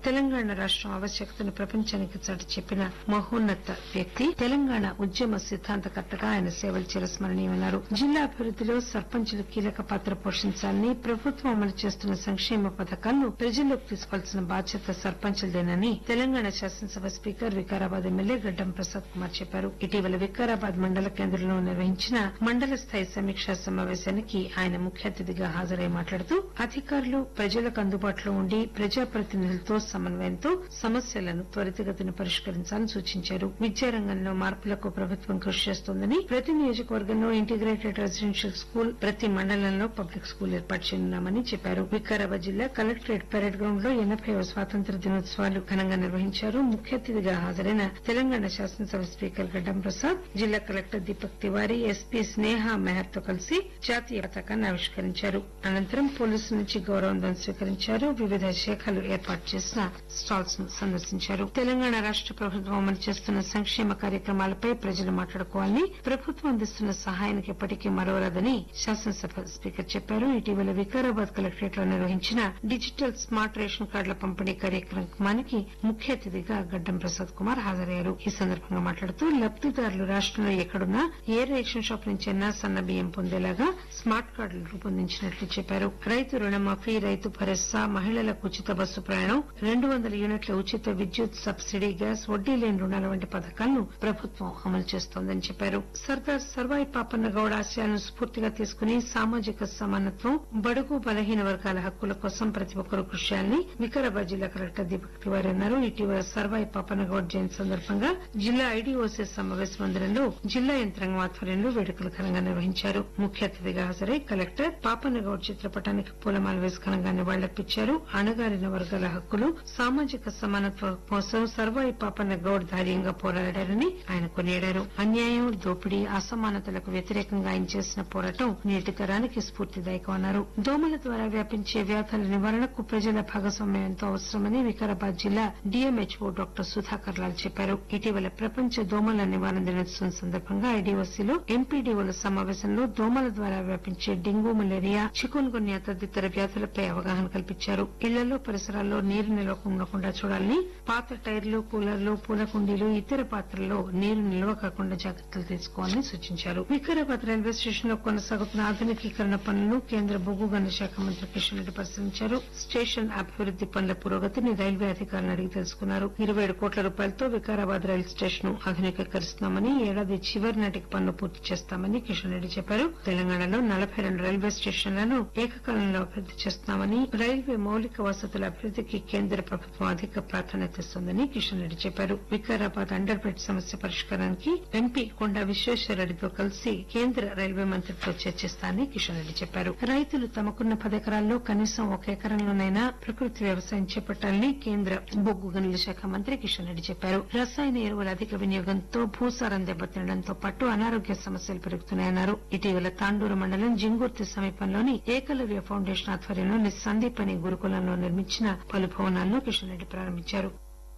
తెలంగాణ రాష్టం ఆవశ్యకతను ప్రపంచానికి చాటి చెప్పిన మహోన్నత వ్యక్తి తెలంగాణ ఉద్యమ సిద్ధాంతకర్తగా ఆయన సేవలు చిరస్మరణీయమన్నారు జిల్లా అభివృద్దిలో సర్పంచులు కీలక పాత్ర పోషించాలని ప్రభుత్వం అమలు చేస్తున్న సంక్షేమ పథకాలను ప్రజల్లోకి తీసుకోవాల్సిన బాధ్యత సర్పంచులదేనని తెలంగాణ శాసనసభ స్పీకర్ వికారాబాద్ ఎమ్మెల్యే గడ్డం ప్రసాద్ కుమార్ చెప్పారు ఇటీవల వికారాబాద్ మండల కేంద్రంలో నిర్వహించిన మండల స్థాయి సమీక్షా సమావేశానికి ఆయన ముఖ్య అతిథిగా హాజరై మాట్లాడుతూ అధికారులు ప్రజలకు అందుబాటులో ఉండి ప్రజాప్రతినిధులతో సమన్వయంతో సమస్యలను త్వరితగతిన పరిష్కరించాలని సూచించారు విద్యారంగంలో మార్పులకు ప్రభుత్వం కృషి చేస్తోందని ప్రతి నియోజకవర్గంలో ఇంటిగ్రేటెడ్ రెసిడెన్షియల్ స్కూల్ ప్రతి మండలంలో పబ్లిక్ స్కూల్ ఏర్పాటు చేయనున్నామని చెప్పారు వికారాబాద్ జిల్లా కలెక్టరేట్ పరేడ్ గ్రౌండ్ లో ఎనభైవ స్వాతంత్ర దినోత్సవాలు ఘనంగా నిర్వహించారు ముఖ్య అతిథిగా హాజరైన తెలంగాణ శాసనసభ స్పీకర్ గడ్డం ప్రసాద్ జిల్లా కలెక్టర్ దీపక్ తివారీ ఎస్పీ స్నేహ మెహర్ తో కలిసి జాతీయ పతాకాన్ని ఆవిష్కరించారు అనంతరం పోలీసుల నుంచి గౌరవందం స్వీకరించారు వివిధ శాఖలు ఏర్పాటు చేసిన స్టాల్స్ ను సందర్శించారు తెలంగాణ రాష్ట ప్రభుత్వం అమలు చేస్తున్న సంక్షేమ కార్యక్రమాలపై ప్రజలు మాట్లాడుకోవాలని ప్రభుత్వం అందిస్తున్న సహాయానికి ఎప్పటికీ మరవరాదని శాసనసభ స్పీకర్ చెప్పారు ఇటీవల వికారాబాద్ కలెక్టరేట్ లో నిర్వహించిన డిజిటల్ స్మార్ట్ రేషన్ కార్డుల పంపిణీ కార్యక్రమానికి ముఖ్య అతిథిగా గడ్డం ప్రసాద్ కుమార్ హాజరయ్యారు ఈ సందర్భంగా మాట్లాడుతూ లబ్దిదారులు రాష్టంలో ఎక్కడున్నా ఏ రేషన్ షాప్ నుంచైనా సన్న బియ్యం పొందేలాగా స్మార్ట్ కార్డులు రూపొందించినట్లు చెప్పారు రైతు రుణమాఫీ రైతు భరోసా మహిళలకు ఉచిత బస్సు ప్రయాణం రెండు వందల యూనిట్ల ఉచిత విద్యుత్ సబ్సిడీ గ్యాస్ వడ్డీ లేని రుణాల వంటి పథకాలను ప్రభుత్వం అమలు చేస్తోందని చెప్పారు సర్దార్ సర్వాయి పాపన్న గౌడ ఆశయాలను స్ఫూర్తిగా తీసుకుని సామాజిక సమానత్వం బడుగు బలహీన వర్గాల హక్కుల కోసం ప్రతి ఒక్కరూ కృషి చేయాలని వికారాబాద్ జిల్లా కలెక్టర్ దీపక్ తివారీ అన్నారు ఇటీవల సర్వాయి పాపన్న గౌడ్ జయంతి సందర్భంగా జిల్లా ఐడీఓసీ సమావేశ మందిరంలో జిల్లా యంత్రాంగం ఆధ్వర్యంలో వేడుకలు ఘనంగా నిర్వహించారు ముఖ్య అతిథిగా హాజరై కలెక్టర్ పాపన్న గౌడ్ చిత్రపటానికి పూలమాల వేసి ఘనంగా నివాళులర్పించారు అణగారిన వర్గాల హక్కులు సామాజిక సమానత్వం కోసం సర్వాయి పాపన్న గౌడ్ ధైర్యంగా పోరాడారని ఆయన కొనియాడారు అన్యాయం దోపిడీ అసమానతలకు వ్యతిరేకంగా ఆయన చేసిన పోరాటం నేటి తరానికి స్ఫూర్తిదాయకమన్నారు దోమల ద్వారా వ్యాపించే వ్యాధుల నివారణకు ప్రజల భాగస్వామ్యం ఎంతో అవసరమని వికారాబాద్ జిల్లా డీఎంహెచ్ఓ డాక్టర్ సుధాకర్ లాల్ చెప్పారు ఇటీవల ప్రపంచ దోమల నివారణ దినోత్సవం సందర్భంగా ఐడీఓసీలో ఎంపీడీఓల సమావేశంలో దోమల ద్వారా వ్యాపించే డెంగూ మలేరియా చికున్ గున్యా తదితర వ్యాధులపై అవగాహన కల్పించారు ఇళ్లలో పరిసరాల్లో నీరు నిల్వ ఉండకుండా చూడాలని పాత టైర్లు కూలర్లు పూల కుండీలు ఇతర పాత్రల్లో నీరు నిల్వ కాకుండా జాగ్రత్తలు తీసుకోవాలని సూచించారు వికారాబాద్ రైల్వే స్టేషన్ లో కొనసాగుతున్న ఆధునికీకరణ పనులను కేంద్ర బొగ్గు గనుల శాఖ మంత్రి కిషన్ రెడ్డి పరిశీలించారు స్టేషన్ అభివృద్ది పనుల పురోగతిని రైల్వే అధికారులను అడిగి తెలుసుకున్నారు ఇరవై ఏడు కోట్ల రూపాయలతో వికారాబాద్ రైలు స్టేషన్ ఆధునీకరిస్తున్నామని ఏడాది చివరి నాటికి పనులు పూర్తి చేస్తామని కిషన్ రెడ్డి చెప్పారు తెలంగాణలో నలభై రెండు రైల్వే స్టేషన్లను ఏకకాలంలో అభివృద్ది చేస్తున్నామని రైల్వే మౌలిక వసతుల అభివృద్దికి కేంద్ర ప్రభుత్వం అధిక ప్రాధాన్యత ఇస్తోందని కిషన్ రెడ్డి చెప్పారు వికారాబాద్ అండర్ బ్రిడ్జ్ సమస్య పరిష్కారానికి ఎంపీ కొండా విశ్వేశ్వరరెడ్డితో కలిసి కేంద్ర రైల్వే మంత్రితో చర్చిస్తానని కిషన్ రెడ్డి చెప్పారు రైతులు తమకున్న పదెకరాల్లో కనీసం ఒక ఎకరంలోనైనా ప్రకృతి వ్యవసాయం చేపట్టాలని కేంద్ర బొగ్గు గనుల శాఖ మంత్రి కిషన్ రెడ్డి చెప్పారు రసాయన ఎరువుల అధిక వినియోగంతో భూసారం దెబ్బతినడంతో పాటు అనారోగ్య సమస్యలు పెరుగుతున్నాయన్నారు ఇటీవల తాండూరు మండలం జింగుర్తి సమీపంలోని ఏకలవ్య ఫౌండేషన్ ఆధ్వర్యంలోని సందీప్ అనే గురుకులంలో నిర్మించిన పలు భవనాలను కిషన్ రెడ్డి ప్రారంభించారు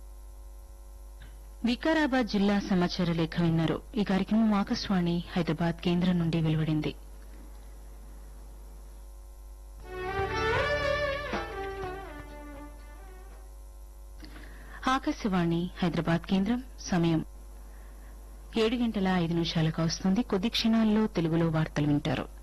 వికారాబాద్ జిల్లా సమాచార లేఖ విన్నారు ఈ కార్యక్రమం ఆకాశవాణి హైదరాబాద్ కేంద్రం నుండి వెలువడింది ఆకాశవాణి హైదరాబాద్ కేంద్రం సమయం ఏడు గంటల ఐదు నిమిషాలకు వస్తుంది కొద్ది క్షణాల్లో తెలుగులో వార్తలు వింటారు